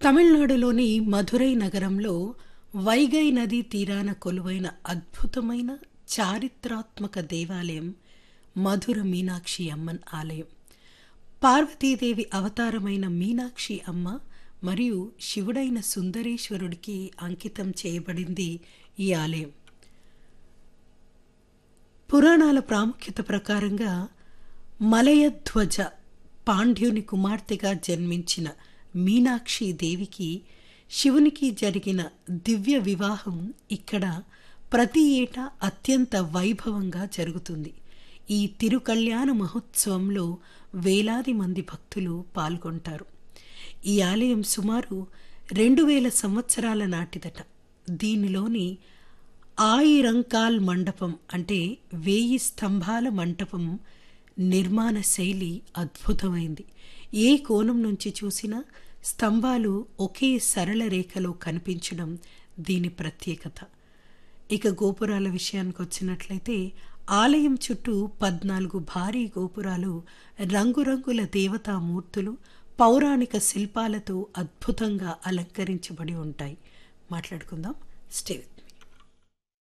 తమిళనాడులోని మధురై నగరంలో వైగై నదీ తీరాన కొలువైన అద్భుతమైన చారిత్రాత్మక దేవాలయం మధుర మీనాక్షి అమ్మన్ ఆలయం పార్వతీదేవి అవతారమైన మీనాక్షి అమ్మ మరియు శివుడైన సుందరేశ్వరుడికి అంకితం చేయబడింది ఈ ఆలయం పురాణాల ప్రాముఖ్యత ప్రకారంగా మలయధ్వజ పాండ్యుని కుమార్తెగా జన్మించిన మీనాక్షి దేవికి శివునికి జరిగిన దివ్య వివాహం ఇక్కడ ప్రతి ఏటా అత్యంత వైభవంగా జరుగుతుంది ఈ తిరుకళ్యాణ మహోత్సవంలో వేలాది మంది భక్తులు పాల్గొంటారు ఈ ఆలయం సుమారు రెండు వేల సంవత్సరాల నాటిదట దీనిలోని ఆయిరంకాల్ మండపం అంటే వేయి స్తంభాల మంటపం నిర్మాణ శైలి అద్భుతమైంది ఏ కోణం నుంచి చూసినా స్తంభాలు ఒకే సరళ రేఖలో కనిపించడం దీని ప్రత్యేకత ఇక గోపురాల విషయానికి వచ్చినట్లయితే ఆలయం చుట్టూ పద్నాలుగు భారీ గోపురాలు రంగురంగుల దేవతామూర్తులు పౌరాణిక శిల్పాలతో అద్భుతంగా అలంకరించబడి ఉంటాయి మాట్లాడుకుందాం స్టే విత్